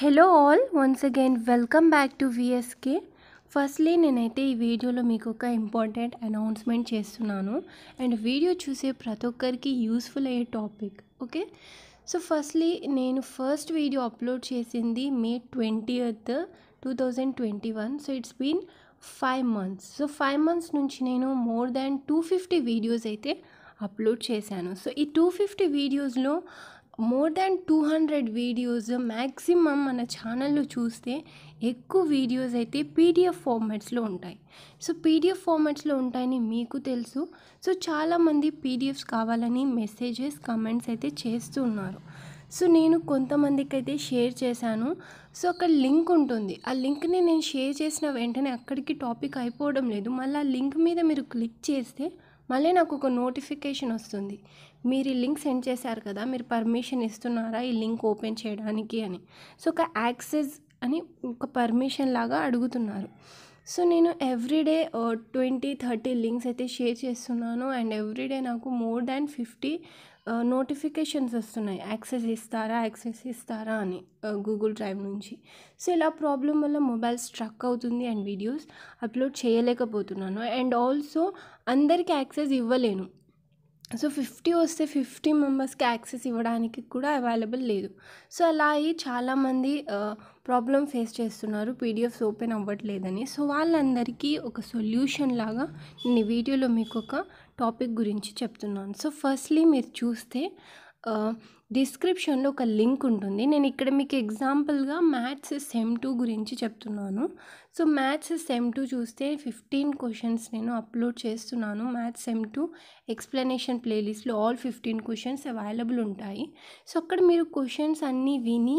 hello all once again welcome back to VSK firstly నేనైతే ఈ వీడియోలో మీకు ఒక ఇంపార్టెంట్ అనౌన్స్మెంట్ చేస్తున్నాను అండ్ వీడియో చూసే ప్రతి ఒక్కరికి యూస్ఫుల్ అయ్యే టాపిక్ ఓకే సో ఫస్ట్లీ నేను ఫస్ట్ వీడియో అప్లోడ్ చేసింది May twentieth two thousand twenty one so it's been five months so five months నుంచి నేను more than two fifty videos అయితే అప్లోడ్ చేశాను సో ఈ టూ ఫిఫ్టీ వీడియోస్లో more than two hundred videos maximum మన ఛానల్లో చూస్తే ఎక్కువ వీడియోస్ అయితే పీడిఎఫ్ ఫార్మాట్స్లో ఉంటాయి సో పీడిఎఫ్ ఫార్మాట్స్లో ఉంటాయని మీకు తెలుసు సో చాలామంది పీడిఎఫ్స్ కావాలని మెసేజెస్ కమెంట్స్ అయితే చేస్తూ ఉన్నారు సో నేను కొంతమందికి అయితే షేర్ చేశాను సో అక్కడ లింక్ ఉంటుంది ఆ లింక్ని నేను షేర్ చేసిన వెంటనే అక్కడికి టాపిక్ అయిపోవడం లేదు మళ్ళీ ఆ లింక్ మీద మీరు క్లిక్ చేస్తే మళ్ళీ నాకు ఒక నోటిఫికేషన్ వస్తుంది మీరు ఈ లింక్ సెండ్ చేశారు కదా మీరు పర్మిషన్ ఇస్తున్నారా ఈ లింక్ ఓపెన్ చేయడానికి అని సో ఒక యాక్సెస్ అని ఒక పర్మిషన్ లాగా అడుగుతున్నారు సో నేను ఎవ్రీడే ట్వంటీ థర్టీ లింక్స్ అయితే షేర్ చేస్తున్నాను అండ్ ఎవ్రీడే నాకు మోర్ దాన్ ఫిఫ్టీ నోటిఫికేషన్స్ వస్తున్నాయి యాక్సెస్ ఇస్తారా యాక్సెస్ ఇస్తారా అని గూగుల్ డ్రైవ్ నుంచి సో ఇలా ప్రాబ్లం వల్ల మొబైల్ స్ట్రక్ అవుతుంది అండ్ వీడియోస్ అప్లోడ్ చేయలేకపోతున్నాను అండ్ ఆల్సో అందరికీ యాక్సెస్ ఇవ్వలేను సో ఫిఫ్టీ వస్తే ఫిఫ్టీ మెంబర్స్కి యాక్సెస్ ఇవ్వడానికి కూడా అవైలబుల్ లేదు సో అలా అయ్యి చాలామంది ప్రాబ్లం ఫేస్ చేస్తున్నారు పీడిఎఫ్స్ ఓపెన్ అవ్వట్లేదని సో వాళ్ళందరికీ ఒక సొల్యూషన్ లాగా నేను ఈ వీడియోలో మీకు ఒక టాపిక్ గురించి చెప్తున్నాను సో ఫస్ట్లీ మీరు చూస్తే డిస్క్రిప్షన్లో ఒక లింక్ ఉంటుంది నేను ఇక్కడ మీకు ఎగ్జాంపుల్గా మ్యాథ్స్ సెమ్ టూ గురించి చెప్తున్నాను సో మ్యాథ్స్ సెమ్ టూ చూస్తే ఫిఫ్టీన్ క్వశ్చన్స్ నేను అప్లోడ్ చేస్తున్నాను మ్యాథ్స్ సెమ్ టూ ఎక్స్ప్లెనేషన్ ప్లేలిస్ట్లో ఆల్ ఫిఫ్టీన్ క్వశ్చన్స్ అవైలబుల్ ఉంటాయి సో అక్కడ మీరు క్వశ్చన్స్ అన్నీ విని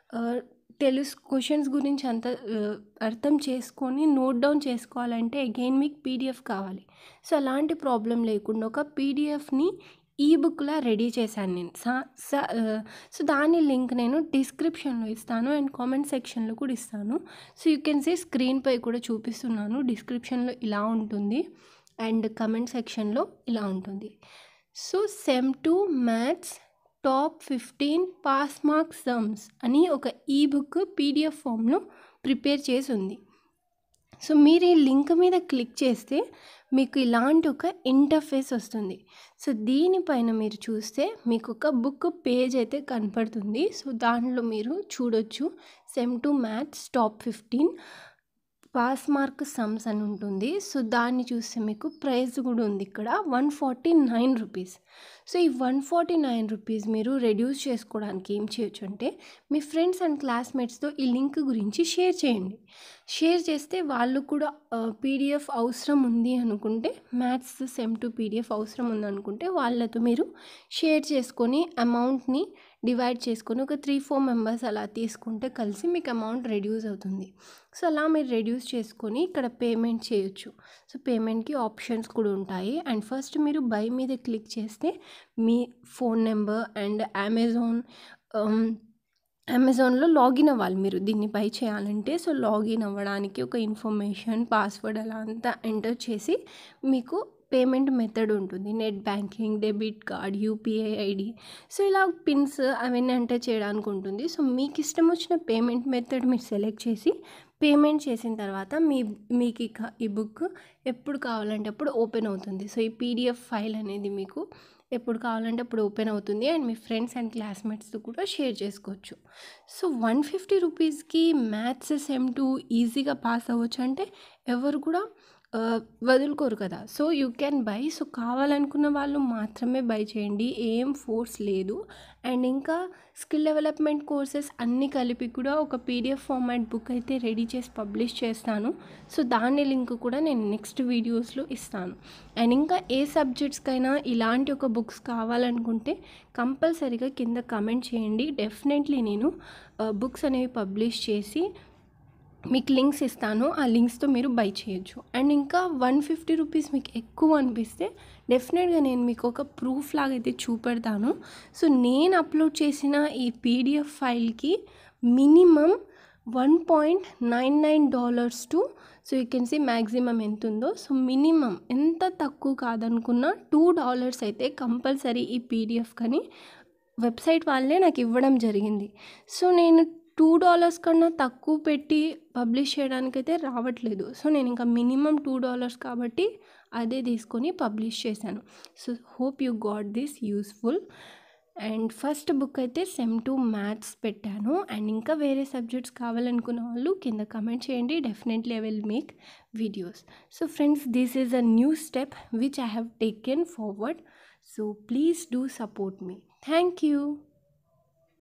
తెలుసు క్వశ్చన్స్ గురించి అంత అర్థం చేసుకొని నోట్ డౌన్ చేసుకోవాలంటే అగైన్ మీకు పీడిఎఫ్ కావాలి సో అలాంటి ప్రాబ్లం లేకుండా ఒక పీడిఎఫ్ని ఈ బుక్లా రెడీ చేశాను నేను సా సో దాని లింక్ నేను డిస్క్రిప్షన్లో ఇస్తాను అండ్ కామెంట్ సెక్షన్లో కూడా ఇస్తాను సో యూ కెన్ సీ స్క్రీన్పై కూడా చూపిస్తున్నాను డిస్క్రిప్షన్లో ఇలా ఉంటుంది అండ్ కమెంట్ సెక్షన్లో ఇలా ఉంటుంది so sem two maths top fifteen pass mark sums అని ఒక ఈ బుక్ పీడిఎఫ్ ఫామ్లో ప్రిపేర్ చేసి ఉంది సో మీరు ఈ లింక్ మీద క్లిక్ చేస్తే మీకు ఇలాంటి ఒక ఇంటర్ఫేస్ వస్తుంది సో దీనిపైన మీరు చూస్తే మీకు ఒక బుక్ పేజ్ అయితే కనపడుతుంది సో దాంట్లో మీరు చూడొచ్చు sem two maths top fifteen pass mark sums అని ఉంటుంది సో దాన్ని చూస్తే మీకు ప్రైస్ కూడా ఉంది ఇక్కడ one forty nine rupees so ఈ వన్ ఫార్టీ నైన్ రూపీస్ మీరు రెడ్యూస్ చేసుకోవడానికి ఏం చేయొచ్చు అంటే మీ ఫ్రెండ్స్ అండ్ క్లాస్మేట్స్తో ఈ లింక్ గురించి షేర్ చేయండి షేర్ చేస్తే వాళ్ళు కూడా పీడిఎఫ్ అవసరం ఉంది అనుకుంటే మ్యాథ్స్ సెమ్ టు పీడిఎఫ్ అవసరం ఉంది అనుకుంటే వాళ్ళతో మీరు షేర్ చేసుకొని అమౌంట్ని డివైడ్ చేసుకొని ఒక త్రీ ఫోర్ మెంబర్స్ అలా తీసుకుంటే కలిసి మీకు అమౌంట్ రెడ్యూస్ అవుతుంది సో అలా మీరు రెడ్యూస్ చేసుకొని ఇక్కడ పేమెంట్ చేయొచ్చు సో పేమెంట్కి ఆప్షన్స్ కూడా ఉంటాయి అండ్ ఫస్ట్ మీరు బై మీద క్లిక్ చేస్తే మీ ఫోన్ నెంబర్ అండ్ అమెజాన్ అమెజాన్లో లాగిన్ అవ్వాలి మీరు దీన్ని బై చేయాలంటే సో లాగిన్ అవ్వడానికి ఒక ఇన్ఫర్మేషన్ పాస్వర్డ్ అలా అంతా ఎంటర్ చేసి మీకు పేమెంట్ మెథడ్ ఉంటుంది net banking debit card UPI ID so ఇలా పిన్స్ అవన్నీ ఎంటర్ చేయడానికి ఉంటుంది సో మీకు ఇష్టం వచ్చిన పేమెంట్ మెథడ్ మీరు సెలెక్ట్ చేసి పేమెంట్ చేసిన తర్వాత మీ మీకు ఈ బుక్ ఎప్పుడు కావాలంటే అప్పుడు ఓపెన్ అవుతుంది సో ఈ పీడిఎఫ్ ఫైల్ అనేది మీకు ఎప్పుడు కావాలంటే అప్పుడు ఓపెన్ అవుతుంది అండ్ మీ ఫ్రెండ్స్ అండ్ క్లాస్మేట్స్తో కూడా షేర్ చేసుకోవచ్చు సో వన్ ఫిఫ్టీ రూపీస్కి మ్యాథ్స్ సెమ్ టూ ఈజీగా పాస్ అవ్వచ్చు అంటే ఎవరు కూడా వదులుకోరు కదా so you can buy so కావాలనుకున్న వాళ్ళు మాత్రమే బై చేయండి ఏం ఫోర్స్ లేదు అండ్ ఇంకా స్కిల్ డెవలప్మెంట్ కోర్సెస్ అన్నీ కలిపి కూడా ఒక పీడిఎఫ్ ఫార్మాట్ బుక్ అయితే రెడీ చేసి పబ్లిష్ చేస్తాను సో దాని లింక్ కూడా నేను నెక్స్ట్ వీడియోస్లో ఇస్తాను అండ్ ఇంకా ఏ సబ్జెక్ట్స్కైనా ఇలాంటి ఒక బుక్స్ కావాలనుకుంటే కంపల్సరీగా కింద కమెంట్ చేయండి డెఫినెట్లీ నేను బుక్స్ అనేవి పబ్లిష్ చేసి మీకు లింక్స్ ఇస్తాను ఆ లింక్స్తో మీరు బై చేయొచ్చు అండ్ ఇంకా వన్ ఫిఫ్టీ రూపీస్ మీకు ఎక్కువ అనిపిస్తే డెఫినెట్గా నేను మీకు ఒక ప్రూఫ్ లాగా అయితే చూపెడతాను సో నేను అప్లోడ్ చేసిన ఈ పీడిఎఫ్ ఫైల్కి minimum one point nine nine dollars to so you can see maximum ఎంత ఉందో సో మినిమం ఎంత తక్కువ కాదనుకున్నా టూ డాలర్స్ అయితే కంపల్సరీ ఈ పీడిఎఫ్ కానీ వెబ్సైట్ వాళ్ళే నాకు ఇవ్వడం జరిగింది సో నేను టూ డాలర్స్ కన్నా తక్కువ పెట్టి పబ్లిష్ చేయడానికైతే రావట్లేదు సో నేను ఇంకా మినిమం టూ డాలర్స్ కాబట్టి అదే తీసుకొని పబ్లిష్ చేశాను so hope you got this useful and first book అయితే సెమ్ టూ మ్యాథ్స్ పెట్టాను అండ్ ఇంకా వేరే సబ్జెక్ట్స్ కావాలనుకున్న వాళ్ళు కింద కమెంట్ చేయండి definitely I will make videos so friends this is a new step which I have taken forward so please do support me thank you